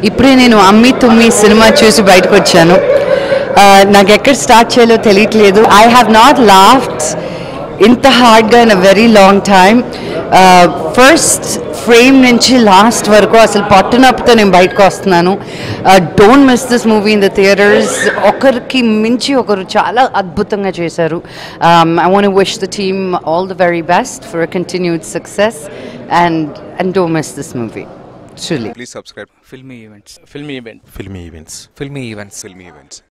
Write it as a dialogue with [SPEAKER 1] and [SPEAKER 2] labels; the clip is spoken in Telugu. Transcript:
[SPEAKER 1] ఇప్పుడే నేను అమ్మి తుమ్మి సినిమా చూసి బయటకు వచ్చాను ఆ, నాకు ఎక్కడ స్టార్ట్ చేయాలో తెలియట్లేదు ఐ హ్యావ్ నాట్ లాఫ్ట్ ఇంత హార్డ్గా in a very long time first frame నుంచి లాస్ట్ వరకు అసలు పట్టునప్పుతో నేను బయటకు వస్తున్నాను don't miss this movie in the theatres ఒకరికి మించి ఒకరు చాలా అద్భుతంగా చేశారు I want wish the team all the very best for continued success and and don't miss this movie truly
[SPEAKER 2] Please subscribe
[SPEAKER 3] filmy events
[SPEAKER 4] filmy event
[SPEAKER 5] filmy events
[SPEAKER 3] filmy events
[SPEAKER 2] Filmy Events.